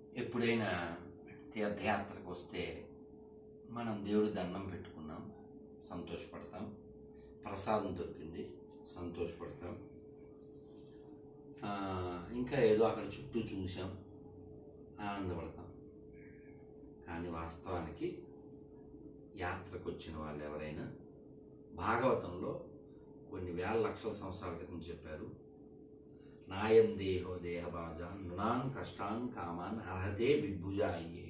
ఎప్పుడైనా తీర్థయాత్రకు వస్తే మనం దేవుడి దండం పెట్టుకున్నాం సంతోషపడతాం ప్రసాదం దొరికింది సంతోషపడతాం ఆ, ఇంకా ఏదో అక్కడ చుట్టూ చూసాం ఆనందపడతాం కానీ వాస్తవానికి యాత్రకు వచ్చిన వాళ్ళు ఎవరైనా భాగవతంలో కొన్ని వేల లక్షల సంవత్సరాల క్రితం చెప్పారు నాయం దేహో దేహబాజాన్ నృణాన్ కష్టాన్ కామాన్ అర్హతే విభుజాయే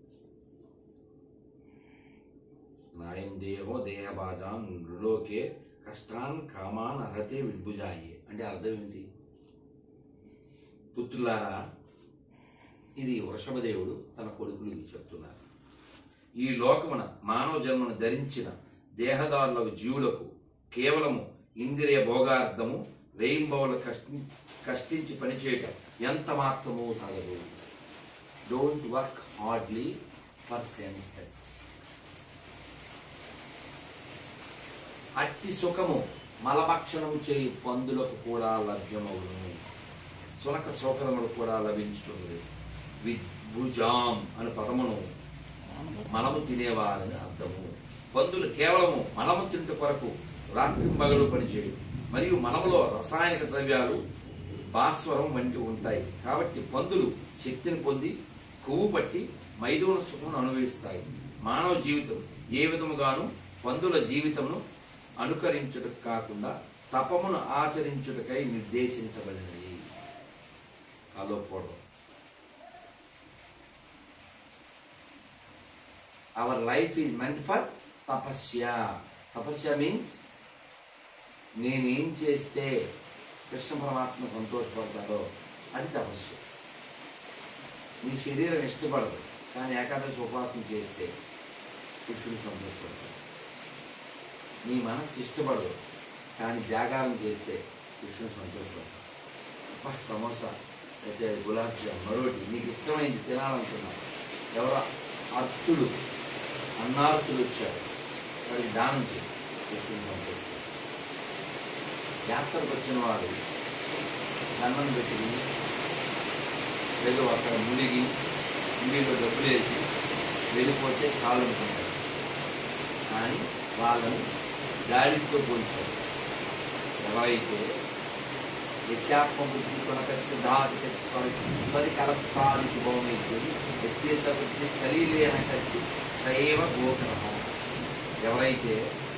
నాయం దేహో దేహబాజాన్ నృలోకే కష్టాన్ కామాన్ అర్హతే విభుజాయే అంటే అర్థం ఏంటి పుత్రులారా ఇది వృషభదేవుడు తన కొడుకులకి చెప్తున్నారు ఈ లోకమున మానవ జన్మను ధరించిన దేహదారులకు జీవులకు కేవలము ఇంద్రియ భోగార్థము వేయింబవలు కష్టి కష్టించి పనిచేయటం ఎంత మాత్రమూ తగదు don't work hardly for senses అట్టి సుఖము మలభక్షణం చేయి పందులకు కూడా లభ్యమవును సునక శోకరములు కూడా లభించుతుంది విద్భుజాం అనే పదమును మనము తినేవారని అర్థము పందులు కేవలము మనము తింట కొరకు రాత్రి మగలు పనిచేయు మరియు మనములో రసాయనిక ద్రవ్యాలు భాస్వరం వంటి ఉంటాయి కాబట్టి పందులు శక్తిని పొంది కొవ్వు పట్టి మైదూన సుఖమును అనుభవిస్తాయి మానవ జీవితం ఏ విధముగాను పందుల జీవితమును అనుకరించుటకు కాకుండా తపమును ఆచరించుటకై నిర్దేశించబడినది కలవకూడదు our life is meant for tapasya tapasya means నేనేం చేస్తే కృష్ణ పరమాత్మ సంతోషపడతారో అది తపస్సు నీ శరీరం ఇష్టపడదు కానీ ఏకాదశి ఉపాసన చేస్తే కృష్ణుడు సంతోషపడతాడు నీ మనస్సు ఇష్టపడదు కానీ జాగారం చేస్తే కృష్ణుడు సంతోషపడతాడు అబ్బా, సమోసా అయితే గులాబ్ జామ్ మరొకటి నీకు ఇష్టమైంది తినాలనుకున్నా ఎవరో అర్థుడు అన్నార్థులు వచ్చారు వాడికి దానం చేయి కృష్ణుడు సంతోషపడతాడు యాత్రకు వచ్చిన వాడు దండం పెట్టుకుని ఏదో అక్కడ మునిగి మునిగిలో డబ్బులు వేసి వెళ్ళిపోతే చాలు అనుకుంటారు కానీ వాళ్ళని గాడితో పోల్చారు ఎవరైతే యశాపం బుద్ధి కొనకత్తి దాటి స్వరి స్వరి కలపాలి శుభమైతుంది వ్యక్తిగత బుద్ధి సలీలేన కచ్చి సైవ గోకరహం ఎవరైతే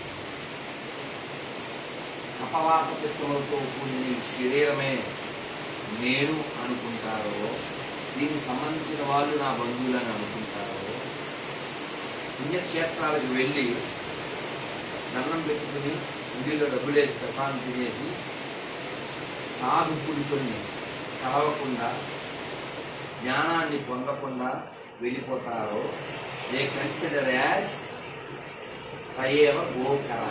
అపవాత పిత్తులతో కూడిన ఈ శరీరమే నేను అనుకుంటారో దీనికి సంబంధించిన వాళ్ళు నా బంధువులని అనుకుంటారో పుణ్యక్షేత్రాలకు వెళ్ళి దండం పెట్టుకుని ఇంటిలో డబ్బులేసి ప్రసాదం తినేసి సాధు పురుషుల్ని కలవకుండా జ్ఞానాన్ని పొందకుండా వెళ్ళిపోతారో దే కన్సిడర్ యాజ్ సయేవ గోకర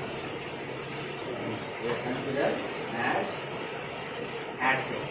దే కన్సిడర్ యాజ్ యాసెస్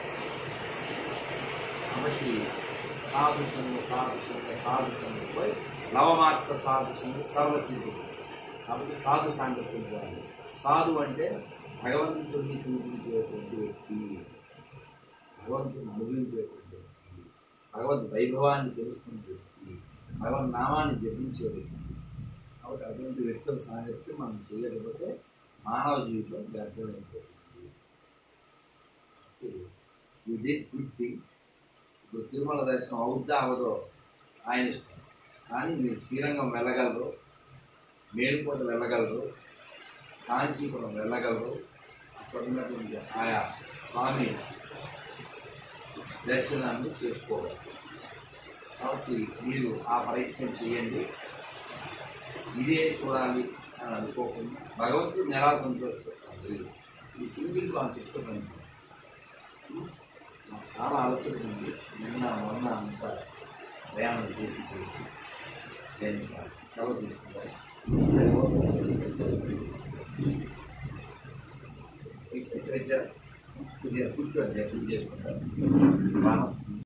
కాబట్టి సాధు సంఘ సాధు సంఘ సాధు సంఘ పోయి లవమాత్ర సాధు సంఘ సర్వసిద్ధి కాబట్టి సాధు సాంగత్యం చేయాలి సాధు అంటే భగవంతుడిని చూపించేటువంటి వ్యక్తి భగవంతుని అనుభవించేటువంటి వ్యక్తి భగవద్ వైభవాన్ని తెలుసుకునే వ్యక్తి భగవన్ నామాన్ని జపించే వ్యక్తి కాబట్టి అటువంటి వ్యక్తుల సాంగత్యం మనం చేయకపోతే మానవ జీవితం వ్యర్థమైపోతుంది యూ డిడ్ గుడ్ థింగ్ ఇప్పుడు తిరుమల దర్శనం అవుద్దా అవదో ఆయన ఇష్టం కానీ మీరు శ్రీరంగం వెళ్ళగలరు మేలుకోట వెళ్ళగలరు కాంచీపురం వెళ్ళగలరు అక్కడ ఉన్నటువంటి ఆయా స్వామి దర్శనాన్ని చేసుకోవాలి కాబట్టి మీరు ఆ ప్రయత్నం చేయండి ఇదే చూడాలి అని అనుకోకుండా భగవంతుడిని ఎలా సంతోషపెట్టాలి ఈ సింగిల్ కాన్సెప్ట్ పని నాకు చాలా అలసట ఉంది నిన్న మొన్న అంతా ప్రయాణం చేసి చేసి నేను సెలవు తీసుకుంటాను నెక్స్ట్ ఇక్కడ కూర్చోండి నేను పూజ చేసుకుంటాను బాగా